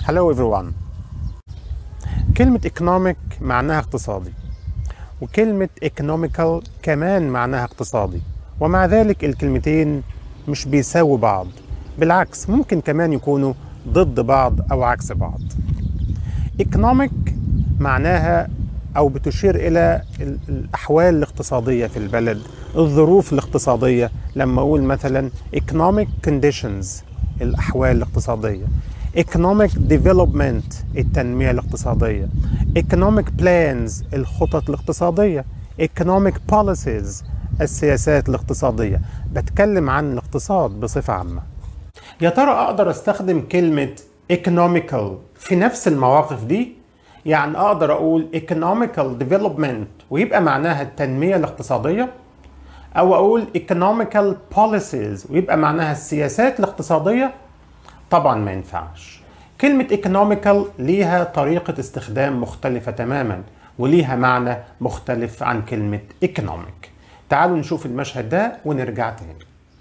Hello everyone كلمة economic معناها اقتصادي وكلمة economical كمان معناها اقتصادي ومع ذلك الكلمتين مش بيساووا بعض بالعكس ممكن كمان يكونوا ضد بعض أو عكس بعض economic معناها أو بتشير إلى ال- الأحوال الاقتصادية في البلد الظروف الاقتصادية لما أقول مثلا economic conditions الأحوال الاقتصادية economic development التنمية الاقتصادية economic plans الخطط الاقتصادية economic policies السياسات الاقتصادية بتكلم عن الاقتصاد بصفة عامة يا ترى اقدر استخدم كلمة economical في نفس المواقف دي؟ يعني اقدر اقول economical development ويبقى معناها التنمية الاقتصادية؟ او اقول economical policies ويبقى معناها السياسات الاقتصادية؟ طبعا ما ينفعش. كلمة economical ليها طريقة استخدام مختلفة تماما وليها معنى مختلف عن كلمة economic. تعالوا نشوف المشهد ده ونرجع تاني.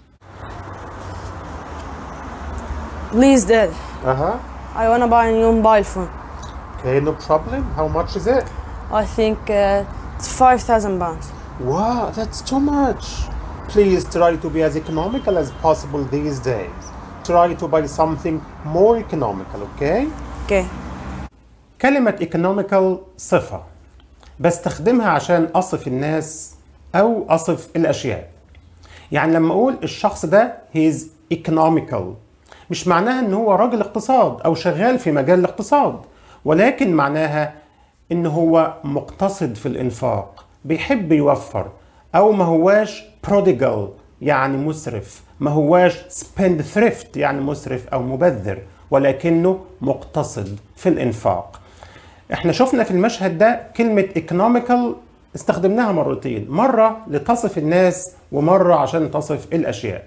Please, Dad. اها I wanna buy a new mobile phone. Okay, no problem. How much is it? I think uh, it's five thousand pounds. Wow, that's too much. Please try to be as economical as possible these days. Try to buy something more economical, okay? Okay. كلمة economical صفة بستخدمها عشان أصف الناس أو أصف الأشياء يعني لما أقول الشخص ده he is economical مش معناها إن هو راجل اقتصاد أو شغال في مجال الاقتصاد ولكن معناها إن هو مقتصد في الإنفاق بيحب يوفر أو ما هواش prodigal يعني مسرف ما هواش spendthrift يعني مسرف أو مبذر ولكنه مقتصد في الإنفاق احنا شفنا في المشهد ده كلمة economical استخدمناها مرتين مرة لتصف الناس ومرة عشان تصف الأشياء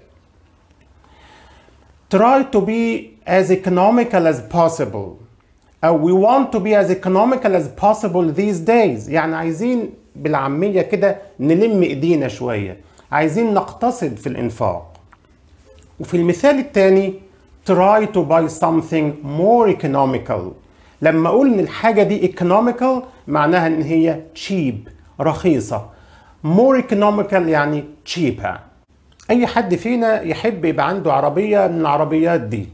try to be as economical as possible أو we want to be as economical as possible these days يعني عايزين بالعامية كده نلم إيدينا شوية عايزين نقتصد في الإنفاق وفي المثال الثاني try to buy something more economical لما اقول ان الحاجه دي economical معناها ان هي cheap رخيصه more economical يعني cheaper اي حد فينا يحب يبقى عنده عربيه من العربيات دي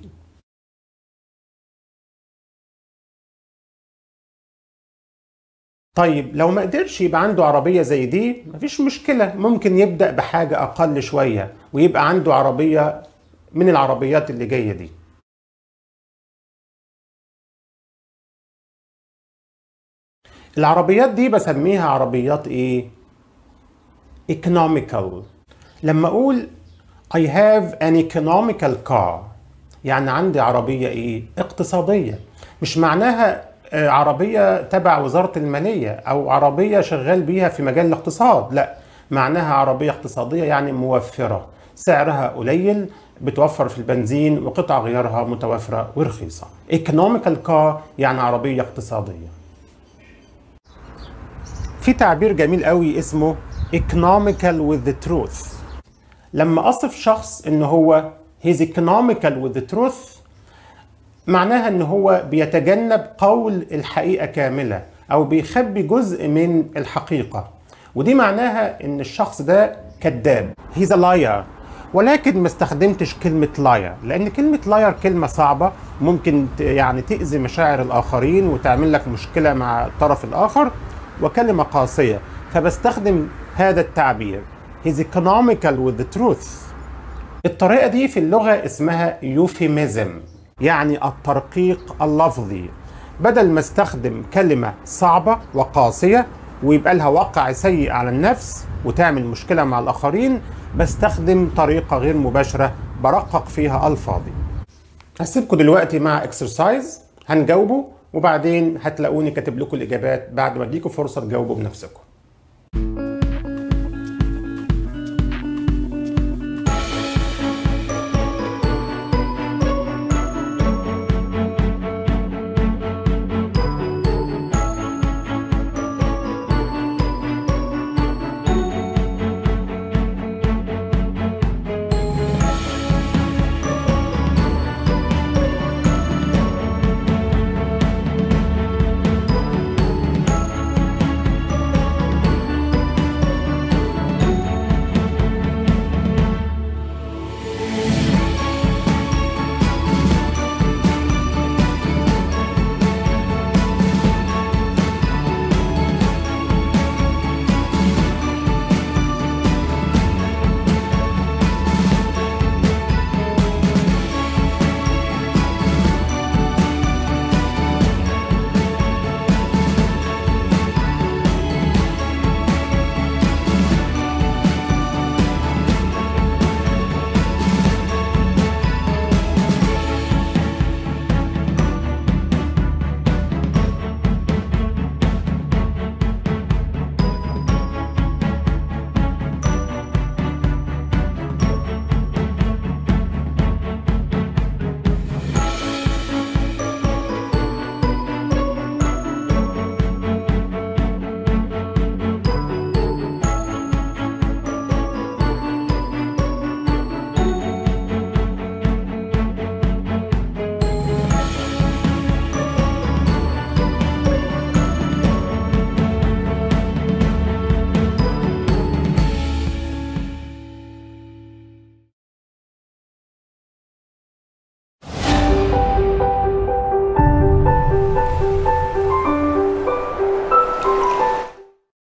طيب لو ما قدرش يبقى عنده عربية زي دي مفيش مشكلة ممكن يبدأ بحاجة أقل شوية ويبقى عنده عربية من العربيات اللي جاية دي العربيات دي بسميها عربيات ايه economical لما اقول I have an economical car يعني عندي عربية ايه اقتصادية مش معناها آه، عربية تبع وزارة المالية او عربية شغال بيها في مجال الاقتصاد لا معناها عربية اقتصادية يعني موفرة سعرها قليل بتوفر في البنزين وقطع غيارها متوفرة ورخيصة economical car يعني عربية اقتصادية في تعبير جميل قوي اسمه economical with the truth لما اصف شخص ان هو he's economical with the truth معناها ان هو بيتجنب قول الحقيقة كاملة او بيخبي جزء من الحقيقة ودي معناها ان الشخص ده كذاب he's a liar ولكن ما استخدمتش كلمة liar لأن كلمة liar كلمة صعبة ممكن ت- يعني تأذي مشاعر الآخرين وتعمل لك مشكلة مع الطرف الآخر وكلمة قاسية فبستخدم هذا التعبير he's economical with the truth الطريقة دي في اللغة اسمها يوفيميزم يعني الترقيق اللفظي بدل ما استخدم كلمة صعبة وقاسية ويبقى لها وقع سيء على النفس وتعمل مشكلة مع الآخرين بستخدم طريقة غير مباشرة برقق فيها ألفاظي هسيبكم دلوقتي مع اكسرسايز هنجاوبه وبعدين هتلاقوني كاتب لكم الإجابات بعد ما اديكم فرصة تجاوبوا بنفسكم